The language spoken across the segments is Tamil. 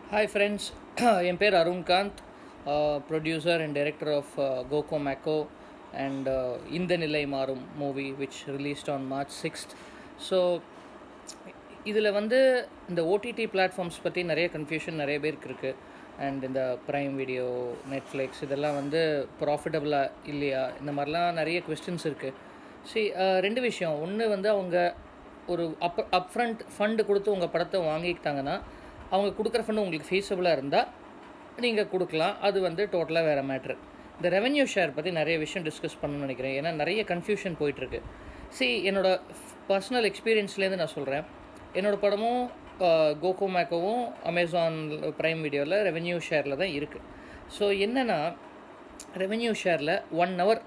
ஹாய் ஃப்ரெண்ட்ஸ் என் பேர் Arunkanth producer and director of Koko Mako and இந்த நிலை மாறும் movie which released on March sixth so இதில் வந்து இந்த ஓடிடி பிளாட்ஃபார்ம்ஸ் பற்றி நிறைய கன்ஃபியூஷன் நிறைய பேருக்கு இருக்குது அண்ட் இந்த ப்ரைம் வீடியோ நெட்ஃப்ளிக்ஸ் இதெல்லாம் வந்து ப்ராஃபிட்டபுளாக இல்லையா இந்த மாதிரிலாம் நிறைய கொஸ்டின்ஸ் இருக்குது சி ரெண்டு விஷயம் ஒன்று வந்து அவங்க ஒரு அப் அப்ஃப்ரண்ட் ஃபண்டு கொடுத்து உங்கள் படத்தை வாங்கிக்கிட்டாங்கன்னா அவங்க கொடுக்குற ஃபண்டு உங்களுக்கு ஃபீஸபிளாக இருந்தால் நீங்கள் கொடுக்கலாம் அது வந்து டோட்டலாக வேறு மேட்ரு இந்த ரெவென்யூ ஷேர் பற்றி நிறைய விஷயம் டிஸ்கஸ் பண்ணணும்னு நினைக்கிறேன் ஏன்னா நிறைய கன்ஃபியூஷன் போயிட்டுருக்கு சி என்னோடய பர்சனல் எக்ஸ்பீரியன்ஸ்லேருந்து நான் சொல்கிறேன் என்னோடய படமும் கோகோ மேக்கோவும் அமேசான் ப்ரைம் வீடியோவில் ரெவென்யூ ஷேரில் தான் இருக்குது ஸோ என்னென்னா ரெவென்யூ ஷேரில் ஒன் ஹவர்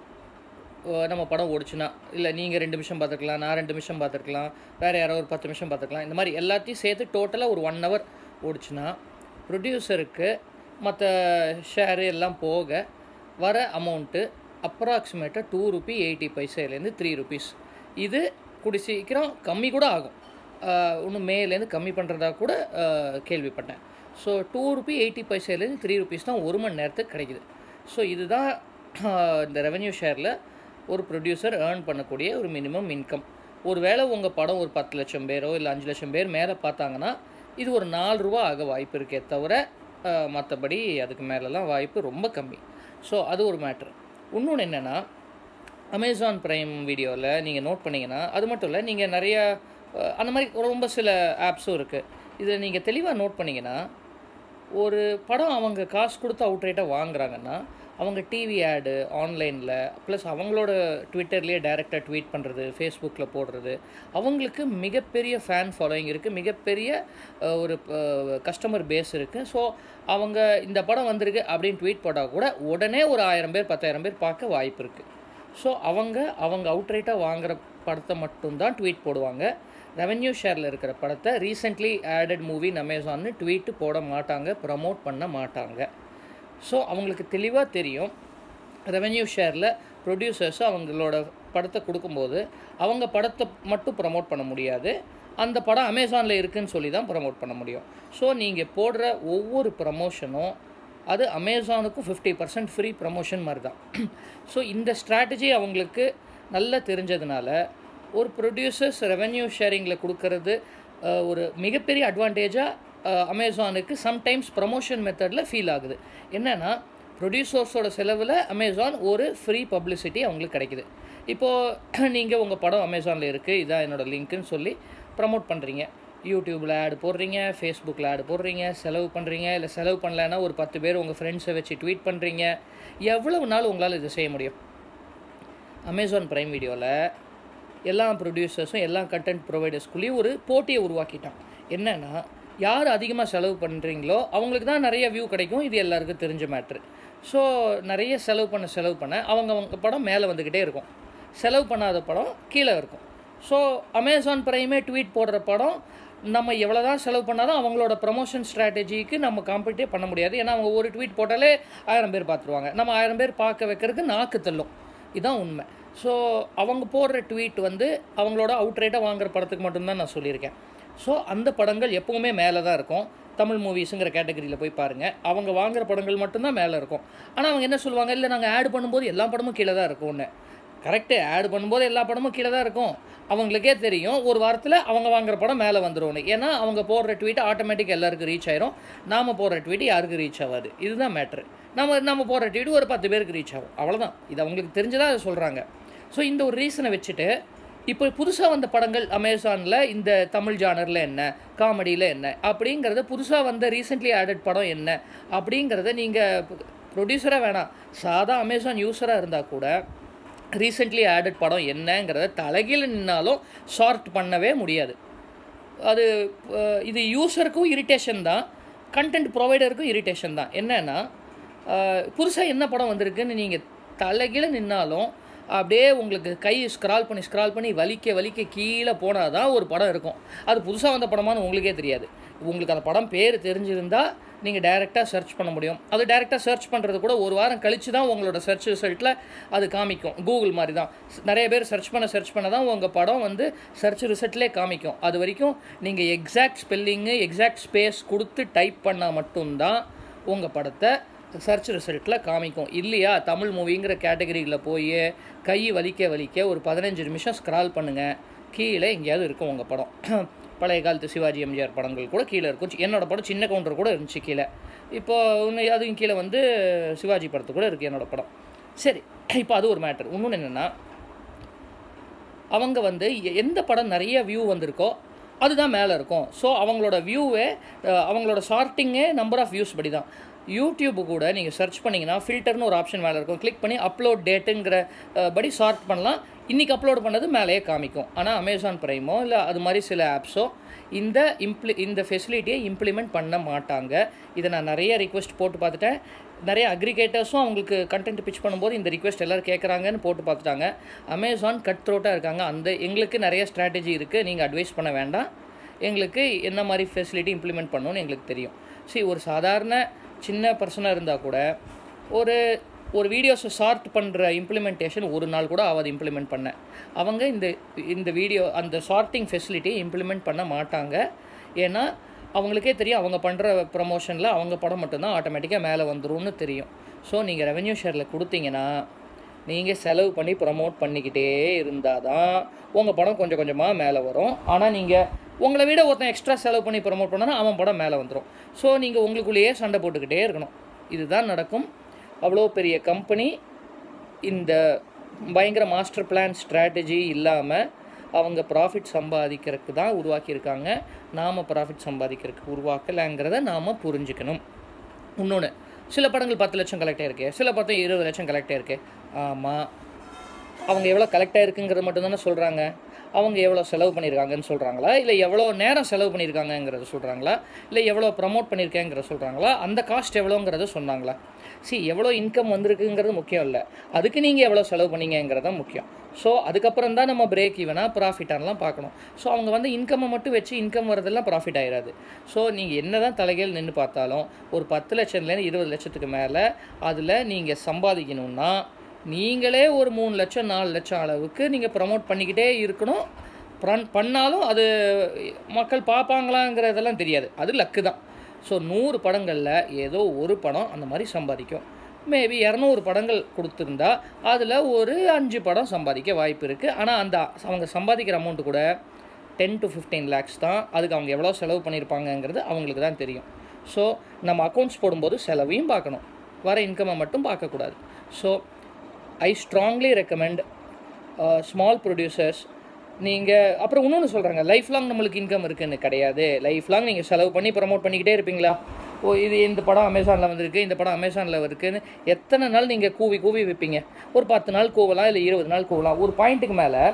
நம்ம படம் ஓடிச்சுன்னா இல்லை நீங்கள் ரெண்டு நிமிஷம் பார்த்துருக்கலாம் நான் ரெண்டு நிமிஷம் பார்த்துருக்கலாம் வேறு யாரோ ஒரு பத்து நிமிஷம் பார்த்துருக்கலாம் இந்த மாதிரி எல்லாத்தையும் சேர்த்து டோட்டலாக ஒரு ஒன் ஹவர் ஓடிச்சுன்னா ப்ரொடியூசருக்கு மற்ற ஷேரு எல்லாம் போக வர அமௌண்ட்டு அப்ராக்சிமேட்டாக டூ ருபி எயிட்டி பைசாலேருந்து த்ரீ ருபீஸ் இது கூடி சீக்கிரம் கம்மி கூட ஆகும் இன்னும் மேலேருந்து கம்மி பண்ணுறதா கூட கேள்விப்பட்டேன் ஸோ டூ ருபி எயிட்டி பைசாலேருந்து த்ரீ ருபீஸ் தான் ஒரு மணி நேரத்துக்கு கிடைக்குது ஸோ இதுதான் இந்த ரெவென்யூ ஷேரில் ஒரு ப்ரொடியூசர் ஏர்ன் பண்ணக்கூடிய ஒரு மினிமம் இன்கம் ஒரு வேளை உங்கள் படம் ஒரு பத்து லட்சம் பேரோ இல்லை அஞ்சு லட்சம் பேர் மேலே பார்த்தாங்கன்னா இது ஒரு நாலு ரூபா ஆக வாய்ப்பு இருக்கே தவிர மற்றபடி அதுக்கு மேலெலாம் வாய்ப்பு ரொம்ப கம்மி ஸோ அது ஒரு மேட்ரு இன்னொன்று என்னென்னா அமேசான் ப்ரைம் வீடியோவில் நீங்கள் நோட் பண்ணிங்கன்னா அது மட்டும் இல்லை நீங்கள் நிறைய அந்த மாதிரி ரொம்ப சில ஆப்ஸும் இருக்குது இதில் நீங்கள் தெளிவாக நோட் பண்ணிங்கன்னா ஒரு படம் அவங்க காசு கொடுத்து அவுட்ரேட்டாக வாங்குறாங்கன்னா அவங்க டிவி ஆடு ஆன்லைனில் ப்ளஸ் அவங்களோட ட்விட்டர்லேயே டைரெக்டாக ட்வீட் பண்ணுறது ஃபேஸ்புக்கில் போடுறது அவங்களுக்கு மிகப்பெரிய ஃபேன் ஃபாலோயிங் இருக்குது மிகப்பெரிய ஒரு கஸ்டமர் பேஸ் இருக்குது ஸோ அவங்க இந்த படம் வந்திருக்கு அப்படின்னு ட்வீட் போட்டால் கூட உடனே ஒரு ஆயிரம் பேர் பத்தாயிரம் பேர் பார்க்க வாய்ப்பு இருக்குது ஸோ அவங்க அவங்க அவுட்ரேட்டாக வாங்குகிற படத்தை மட்டும்தான் ட்வீட் போடுவாங்க ரெவென்யூ ஷேரில் இருக்கிற படத்தை ரீசெண்ட்லி ஆடட் மூவி அமேசான்னு ட்வீட்டு போட மாட்டாங்க ப்ரமோட் பண்ண மாட்டாங்க ஸோ அவங்களுக்கு தெளிவாக தெரியும் ரெவென்யூ ஷேரில் ப்ரொடியூசர்ஸ் அவங்களோட படத்தை கொடுக்கும்போது அவங்க படத்தை மட்டும் ப்ரமோட் பண்ண முடியாது அந்த படம் அமேசானில் இருக்குதுன்னு சொல்லி தான் ப்ரமோட் பண்ண முடியும் ஸோ நீங்கள் போடுற ஒவ்வொரு ப்ரமோஷனும் அது அமேசானுக்கும் ஃபிஃப்டி பர்சன்ட் ஃப்ரீ ப்ரமோஷன் மாதிரி தான் ஸோ இந்த ஸ்ட்ராட்டஜி அவங்களுக்கு நல்லா தெரிஞ்சதுனால ஒரு ப்ரொடியூசர்ஸ் ரெவென்யூ ஷேரிங்கில் கொடுக்கறது ஒரு மிகப்பெரிய அட்வான்டேஜாக அமேசானுக்கு சம்டைம்ஸ் ப்ரமோஷன் மெத்தடில் ஃபீல் ஆகுது என்னென்னா ப்ரொடியூசர்ஸோட செலவில் அமேசான் ஒரு ஃப்ரீ பப்ளிசிட்டி அவங்களுக்கு கிடைக்குது இப்போது நீங்கள் உங்கள் படம் அமேசானில் இருக்குது இதான் என்னோடய லிங்க்குன்னு சொல்லி ப்ரமோட் பண்ணுறீங்க யூடியூப்பில் ஆடு போடுறீங்க ஃபேஸ்புக்கில் ஆடு போடுறீங்க செலவு பண்ணுறீங்க இல்லை செலவு பண்ணலன்னா ஒரு பத்து பேர் உங்கள் ஃப்ரெண்ட்ஸை வச்சு ட்வீட் பண்ணுறீங்க எவ்வளவு நாள் உங்களால் இதை செய்ய முடியும் அமேசான் ப்ரைம் வீடியோவில் எல்லா ப்ரொடியூசர்ஸும் எல்லா கண்டென்ட் ப்ரொவைடர்ஸ்குள்ளேயும் ஒரு போட்டியை உருவாக்கிட்டான் என்னென்னா யார் அதிகமாக செலவு பண்ணுறீங்களோ அவங்களுக்கு தான் நிறைய வியூ கிடைக்கும் இது எல்லாருக்கும் தெரிஞ்ச மேட்ரு ஸோ நிறைய செலவு பண்ண செலவு பண்ண அவங்க அவங்க படம் மேலே வந்துக்கிட்டே இருக்கும் செலவு பண்ணாத படம் கீழே இருக்கும் ஸோ அமேசான் ப்ரைமே ட்வீட் போடுற படம் நம்ம எவ்வளோ தான் செலவு பண்ணாலும் அவங்களோட ப்ரமோஷன் ஸ்ட்ராட்டஜிக்கு நம்ம காம்பீட்டே பண்ண முடியாது ஏன்னா அவங்க ஒரு ட்வீட் போட்டாலே ஆயிரம் பேர் பார்த்துருவாங்க நம்ம ஆயிரம் பேர் பார்க்க வைக்கிறதுக்கு நாக்கு தள்ளும் இதுதான் உண்மை ஸோ அவங்க போடுற ட்வீட் வந்து அவங்களோட அவுட்ரேட்டாக வாங்குற படத்துக்கு மட்டும்தான் நான் சொல்லியிருக்கேன் ஸோ அந்த படங்கள் எப்போவுமே மேலே தான் இருக்கும் தமிழ் மூவிஸுங்கிற கேட்டகரியில் போய் பாருங்கள் அவங்க வாங்குகிற படங்கள் மட்டும்தான் மேலே இருக்கும் ஆனால் அவங்க என்ன சொல்லுவாங்க இல்லை நாங்கள் ஆட் பண்ணும்போது எல்லா படமும் கீழே தான் இருக்கும்னு கரெக்டு ஆட் பண்ணும்போது எல்லா படமும் கீழே தான் இருக்கும் அவங்களுக்கே தெரியும் ஒரு வாரத்தில் அவங்க வாங்குற படம் மேலே வந்துடும் ஏன்னா அவங்க போடுற ட்வீட் ஆட்டோமேட்டிக் எல்லாருக்கும் ரீச் ஆயிரும் நாம் போடுற ட்வீட் யாருக்கும் ரீச் ஆகாது இதுதான் மேட்ரு நம்ம நம்ம போடுற ட்வீட் ஒரு பத்து பேருக்கு ரீச் ஆகும் அவ்வளோதான் இது அவங்களுக்கு தெரிஞ்சதாக அதை சொல்கிறாங்க ஸோ இந்த ஒரு ரீசனை வச்சுட்டு இப்போ புதுசாக வந்த படங்கள் அமேசானில் இந்த தமிழ் ஜானரில் என்ன காமெடியில் என்ன அப்படிங்கிறத புதுசாக வந்த ரீசெண்ட்லி ஆடட் படம் என்ன அப்படிங்கிறத நீங்கள் ப்ரொடியூசராக வேணாம் சாதா அமேசான் யூஸராக இருந்தால் கூட ரீசெண்ட்லி ஆடட் படம் என்னங்கிறத தலைகீழ நின்னாலும் ஷார்ட் பண்ணவே முடியாது அது இது யூஸருக்கும் இரிட்டேஷன் தான் கண்டென்ட் ப்ரொவைடருக்கும் இரிட்டேஷன் தான் என்னென்னா புதுசாக என்ன படம் வந்திருக்குன்னு நீங்கள் தலைகீழ நின்னாலும் அப்படியே உங்களுக்கு கை ஸ்க்ரால் பண்ணி ஸ்க்ரால் பண்ணி வலிக்க வலிக்க கீழே போனால் தான் ஒரு படம் இருக்கும் அது புதுசாக வந்த படமானு உங்களுக்கே தெரியாது உங்களுக்கு அந்த படம் பேர் தெரிஞ்சிருந்தால் நீங்கள் டைரெக்டாக சர்ச் பண்ண முடியும் அது டைரெக்டாக சர்ச் பண்ணுறது கூட ஒரு வாரம் கழிச்சு தான் உங்களோட சர்ச் ரிசல்ட்டில் அது காமிக்கும் கூகுள் மாதிரி தான் நிறைய பேர் சர்ச் பண்ண சர்ச் பண்ண தான் உங்கள் படம் வந்து சர்ச் ரிசல்ட்லேயே காமிக்கும் அது வரைக்கும் நீங்கள் எக்ஸாக்ட் ஸ்பெல்லிங்கு எக்ஸாக்ட் ஸ்பேஸ் கொடுத்து டைப் பண்ணால் மட்டும்தான் உங்கள் படத்தை சர்ச் ரிசல்ட்டில் காமிக்கும் இல்லையா தமிழ் மூவிங்கிற கேட்டகரியில் போய் கை வலிக்க வலிக்க ஒரு பதினஞ்சு நிமிஷம் ஸ்க்ரால் பண்ணுங்கள் கீழே எங்கேயாவது இருக்கும் உங்கள் படம் பழைய காலத்து சிவாஜி எம்ஜிஆர் படங்கள் கூட கீழே இருக்கும் சி- என்னோட படம் சின்ன கவுண்டர் கூட இருந்துச்சு கீழே இப்போ இன்னும் அதுவும் கீழே வந்து சிவாஜி படத்து கூட இருக்குது என்னோட படம் சரி இப்போ அது ஒரு மேட்டர் இன்னொன்று என்னென்னா அவங்க வந்து எ- எந்த படம் நிறைய வியூ வந்திருக்கோ அதுதான் மேலே இருக்கும் ஸோ அவங்களோட வியூவே அவங்களோட சார்ட்டிங்கே நம்பர் ஆஃப் வியூஸ் படி தான் யூடியூப் கூட நீங்கள் சர்ச் பண்ணிங்கன்னா ஃபில்டர்னு ஒரு ஆப்ஷன் மேலே இருக்கும் கிளிக் பண்ணி அப்லோட் டேட்டுங்கிற அஹ், படி சார்ட் பண்ணலாம் இன்றைக்கி அப்லோட் பண்ணது மேலேயே காமிக்கும் ஆனால் அமேசான் ப்ரைமோ இல்லை அது மாதிரி சில ஆப்ஸோ இந்த இம்ப்ளி இந்த ஃபெசிலிட்டியை இம்ப்ளிமெண்ட் பண்ண மாட்டாங்க இதை நான் நிறைய ரிக்வெஸ்ட் போட்டு பார்த்துட்டேன் நிறைய அக்ரிகேட்டர்ஸும் அவங்களுக்கு கண்டென்ட் பிச் பண்ணும்போது இந்த ரிக்வெஸ்ட் எல்லோரும் கேட்குறாங்கன்னு போட்டு பார்த்துட்டாங்க அமேசான் கட் த்ரோட்டாக இருக்காங்க அந்த எங்களுக்கு நிறைய ஸ்ட்ராட்டஜி இருக்குது நீங்கள் அட்வைஸ் பண்ண வேண்டாம் எங்களுக்கு என்ன மாதிரி ஃபெசிலிட்டி இம்ப்ளிமெண்ட் பண்ணணும்னு எங்களுக்கு தெரியும் சரி ஒரு சாதாரண சின்ன பர்சனாக இருந்தால் கூட ஒரு ஒரு வீடியோஸை சார்ட் பண்ணுற இம்ப்ளிமெண்டேஷன் ஒரு நாள் கூட ஆகாது இம்ப்ளிமெண்ட் பண்ண அவங்க இந்த இந்த வீடியோ அந்த சார்ட்டிங் ஃபெசிலிட்டியை இம்ப்ளிமெண்ட் பண்ண மாட்டாங்க ஏன்னா அவங்களுக்கே தெரியும் அவங்க பண்ணுற ப்ரமோஷனில் அவங்க படம் மட்டும்தான் ஆட்டோமேட்டிக்காக மேலே வந்துரும்னு தெரியும் ஸோ நீங்கள் ரெவென்யூ ஷேரில் கொடுத்தீங்கன்னா நீங்கள் செலவு பண்ணி ப்ரமோட் பண்ணிக்கிட்டே இருந்தால் தான் உங்கள் படம் கொஞ்சம் கொஞ்சமாக மேலே வரும் ஆனால் நீங்கள் உங்களை விட ஒருத்தன் எக்ஸ்ட்ரா செலவு பண்ணி ப்ரமோட் பண்ணனா அவன் படம் மேலே வந்துடும் ஸோ நீங்கள் உங்களுக்குள்ளேயே சண்டை போட்டுக்கிட்டே இருக்கணும் இதுதான் நடக்கும் அவ்வளோ பெரிய கம்பெனி இந்த பயங்கர மாஸ்டர் பிளான் ஸ்ட்ராட்டஜி இல்லாமல் அவங்க ப்ராஃபிட் சம்பாதிக்கிறதுக்கு தான் உருவாக்கியிருக்காங்க நாம் ப்ராஃபிட் சம்பாதிக்கிறதுக்கு உருவாக்கலைங்கிறத நாம் புரிஞ்சுக்கணும் இன்னொன்று சில படங்கள் பத்து லட்சம் கலெக்ட் ஆயிருக்கு சில படத்தில் இருபது லட்சம் கலெக்ட் ஆயிருக்கு ஆமாம் அவங்க எவ்வளோ கலெக்ட் ஆயிருக்குங்கிறது மட்டும்தானே சொல்கிறாங்க அவங்க எவ்வளோ செலவு பண்ணியிருக்காங்கன்னு சொல்கிறாங்களா இல்லை எவ்வளோ நேரம் செலவு பண்ணியிருக்காங்கங்கிறத சொல்கிறாங்களா இல்லை எவ்வளோ ப்ரமோட் பண்ணியிருக்கேங்கிறத சொல்கிறாங்களா அந்த காஸ்ட் எவ்வளோங்கிறத சொன்னாங்களா see எவ்வளோ இன்கம் வந்திருக்குங்கிறது முக்கியம் இல்லை அதுக்கு நீங்கள் எவ்வளோ செலவு பண்ணீங்கங்கிறது தான் முக்கியம் ஸோ அதுக்கப்புறம் தான் நம்ம பிரேக் ஈவனாக ப்ராஃபிட்டானலாம் பார்க்கணும் ஸோ அவங்க வந்து இன்கம்மை மட்டும் வச்சு இன்கம் வரதெல்லாம் ப்ராஃபிட் ஆயிடாது ஸோ நீங்கள் என்ன தான் தலைகள் நின்று பார்த்தாலும் ஒரு பத்து லட்சம்லேருந்து இருபது லட்சத்துக்கு மேலே அதில் நீங்கள் சம்பாதிக்கணும்னா நீங்களே ஒரு மூணு லட்சம் நாலு லட்சம் அளவுக்கு நீங்கள் ப்ரமோட் பண்ணிக்கிட்டே இருக்கணும் ப்ரன் பண்ணாலும் அது மக்கள் பார்ப்பாங்களாங்கிறதெல்லாம் தெரியாது அது லக்கு தான் ஸோ நூறு படங்களில் ஏதோ ஒரு படம் அந்த மாதிரி சம்பாதிக்கும் மேபி இரநூறு படங்கள் கொடுத்துருந்தா அதில் ஒரு அஞ்சு படம் சம்பாதிக்க வாய்ப்பு இருக்குது ஆனால் அந்த அவங்க சம்பாதிக்கிற அமௌண்ட்டு கூட டென் டு ஃபிஃப்டீன் லேக்ஸ் தான் அதுக்கு அவங்க எவ்வளோ செலவு பண்ணியிருப்பாங்கங்கிறது அவங்களுக்கு தான் தெரியும் ஸோ நம்ம அக்கௌண்ட்ஸ் போடும்போது செலவையும் பார்க்கணும் வர இன்கம்மை மட்டும் பார்க்கக்கூடாது so I strongly recommend small producers நீங்கள் அப்புறம் இன்னொன்று சொல்கிறாங்க லைஃப் லாங் நம்மளுக்கு இன்கம் இருக்குன்னு கிடையாது லைஃப் லாங் நீங்கள் செலவு பண்ணி ப்ரமோட் பண்ணிக்கிட்டே இருப்பீங்களா ஓ இது இந்த படம் அமேசானில் வந்திருக்கு இந்த படம் அமேசானில் இருக்குன்னு எத்தனை நாள் நீங்கள் கூவி கூவி விற்பீங்க ஒரு பத்து நாள் கூவலாம் இல்லை இருபது நாள் கூவலாம் ஒரு பாயிண்ட்டுக்கு மேலே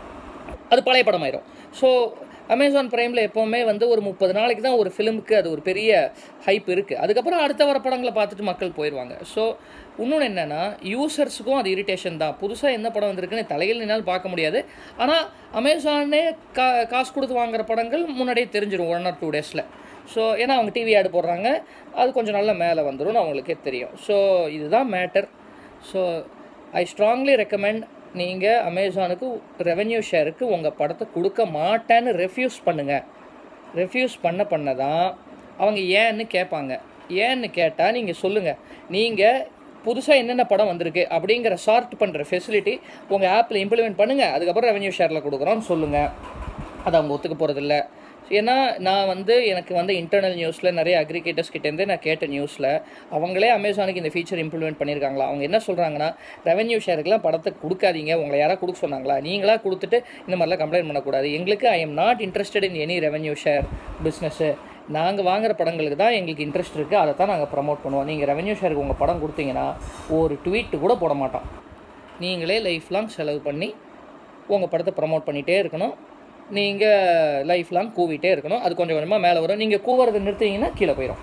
அது பழைய படம் ஆயிரும் ஸோ அமேசான் ப்ரைமில் எப்போவுமே வந்து ஒரு முப்பது நாளைக்கு தான் ஒரு ஃபிலிமுக்கு அது ஒரு பெரிய ஹைப் இருக்குது அதுக்கப்புறம் அடுத்த வர படங்களை பார்த்துட்டு மக்கள் போயிடுவாங்க ஸோ இன்னொன்று என்னென்னா யூசர்ஸுக்கும் அது இரிட்டேஷன் தான் புதுசாக என்ன படம் வந்திருக்குன்னு தலையில் நின்னால் பார்க்க முடியாது ஆனால் அமேசானே கா காசு கொடுத்து வாங்குற படங்கள் முன்னாடியே தெரிஞ்சிடும் ஒன் ஆர் டூ டேஸில் ஸோ ஏன்னா அவங்க டிவி ஆடு போடுறாங்க அது கொஞ்சம் நல்லா மேலே வந்துரும்னு அவங்களுக்கே தெரியும் ஸோ இதுதான் matter so I strongly recommend நீங்கள் அமேசானுக்கு ரெவென்யூ ஷேருக்கு உங்கள் படத்தை கொடுக்க மாட்டேன்னு ரெஃப்யூஸ் பண்ணுங்கள் ரெஃப்யூஸ் பண்ண பண்ண தான் அவங்க ஏன்னு கேட்பாங்க ஏன்னு கேட்டால் நீங்கள் சொல்லுங்கள் நீங்கள் புதுசாக என்னென்ன படம் வந்திருக்கு அப்படிங்கிற சார்ட் பண்ணுற ஃபெசிலிட்டி உங்கள் ஆப்பில் இம்ப்ளிமெண்ட் பண்ணுங்கள் அதுக்கப்புறம் ரெவென்யூ ஷேரில் கொடுக்குறோன்னு சொல்லுங்கள் அதை அவங்க ஒத்துக்க போகிறதில்ல ஏன்னா நான் வந்து எனக்கு வந்து இன்டர்னல் நியூஸில் நிறைய அக்ரிகேட்டர்ஸ் கிட்டேருந்து நான் கேட்ட நியூஸில் அவங்களே அமேசானுக்கு இந்த ஃபீச்சர் இம்ப்ளிமெண்ட் பண்ணியிருக்காங்களா அவங்க என்ன சொல்கிறாங்கன்னா ரெவென்யூ ஷேருக்குலாம் படத்தை கொடுக்காதீங்க உங்களை யாராவது கொடுக்க சொன்னாங்களா நீங்களா கொடுத்துட்டு இந்த மாதிரிலாம் கம்ப்ளைண்ட் பண்ணக்கூடாது எங்களுக்கு I am not interested in any revenue share business நாங்கள் வாங்குற படங்களுக்கு தான் எங்களுக்கு இன்ட்ரெஸ்ட் இருக்குது அதை தான் நாங்கள் ப்ரமோட் பண்ணுவோம் நீங்கள் ரெவென்யூ ஷேருக்கு உங்கள் படம் கொடுத்தீங்கன்னா ஒரு ட்வீட் கூட போட மாட்டோம் நீங்களே லைஃப் லாங் செலவு பண்ணி உங்கள் படத்தை ப்ரமோட் பண்ணிகிட்டே இருக்கணும் நீங்கள் லைஃப் லாங் கூவிட்டே இருக்கணும் அது கொஞ்சம் கொஞ்சமாக மேலே வரும் நீங்கள் கூவுறதை நிறுத்திங்கன்னா கீழே போயிடும்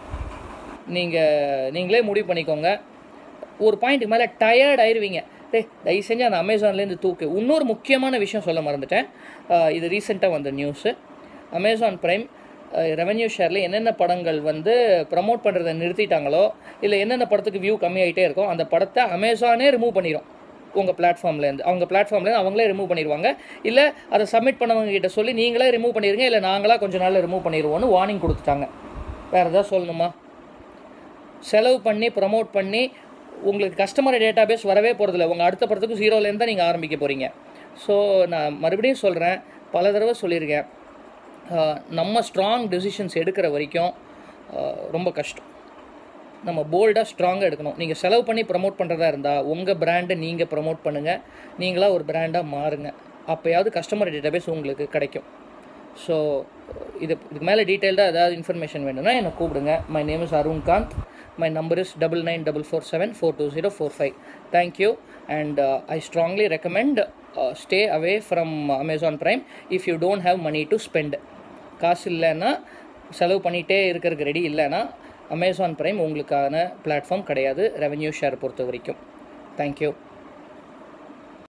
நீங்கள் நீங்களே முடிவு பண்ணிக்கோங்க ஒரு பாயிண்ட்டுக்கு மேலே டயர்ட் ஆயிருவீங்க டேய் தயவு செஞ்சு அந்த அமேசான்லேருந்து தூக்கு இன்னொரு முக்கியமான விஷயம் சொல்ல மறந்துட்டேன் ஆஹ் இது ரீசெண்டாக வந்த நியூஸு அமேசான் ப்ரைம் ரெவென்யூ ஷேரில் என்னென்ன படங்கள் வந்து ப்ரமோட் பண்ணுறதை நிறுத்திட்டாங்களோ இல்லை என்னென்ன படத்துக்கு வியூ கம்மியாயிட்டே இருக்கோ அந்த படத்தை அமேசானே ரிமூவ் பண்ணிடும் உங்கள் பிளாட்ஃபார்ம்லேருந்து அவங்க பிளாட்ஃபார்ம்லேருந்து அவங்களே ரிமூவ் பண்ணிடுவாங்க இல்லை அதை சப்மிட் பண்ணவங்க கிட்ட சொல்லி நீங்களே ரிமூவ் பண்ணிடுங்க இல்லை நாங்களாக கொஞ்ச நாளில் ரிமூவ் பண்ணிடுவோன்னு வார்னிங் கொடுத்துட்டாங்க வேறு எதாவது சொல்லணுமா செலவு பண்ணி ப்ரமோட் பண்ணி உங்களுக்கு கஸ்டமர் டேட்டாபேஸ் வரவே போகிறதில்ல உங்கள் அடுத்த படத்துக்கு ஜீரோலேருந்து தான் நீங்கள் ஆரம்பிக்க போகிறீங்க ஸோ நான் மறுபடியும் சொல்கிறேன் பல தடவை சொல்லியிருக்கேன் ஆஹ் நம்ம ஸ்ட்ராங் டெசிஷன்ஸ் எடுக்கிற வரைக்கும் ஆஹ் ரொம்ப கஷ்டம் நம்ம போல்டாக ஸ்ட்ராங்காக எடுக்கணும் நீங்கள் செலவு பண்ணி ப்ரமோட் பண்ணுறதா இருந்தால் உங்கள் பிராண்டை நீங்கள் ப்ரமோட் பண்ணுங்கள் நீங்களாக ஒரு பிராண்டாக மாறுங்க அப்போயாவது கஸ்டமர் டேட்டாபேஸ் உங்களுக்கு கிடைக்கும் ஸோ இது இதுக்கு மேலே டீட்டெயில்டாக ஏதாவது இன்ஃபர்மேஷன் வேணும்னா என்னை கூப்பிடுங்க my name is Arunkanth my number is double nine double four seven four two zero four five thank you and I strongly recommend stay away from Amazon Prime if you don't have money to spend காசு இல்லைன்னா செலவு பண்ணிகிட்டே இருக்கிறதுக்கு ரெடி இல்லைன்னா அமேசான் ப்ரைம் உங்களுக்கான பிளாட்ஃபார்ம் கிடையாது ரெவென்யூ ஷேர் பொறுத்த வரைக்கும் தேங்க்யூ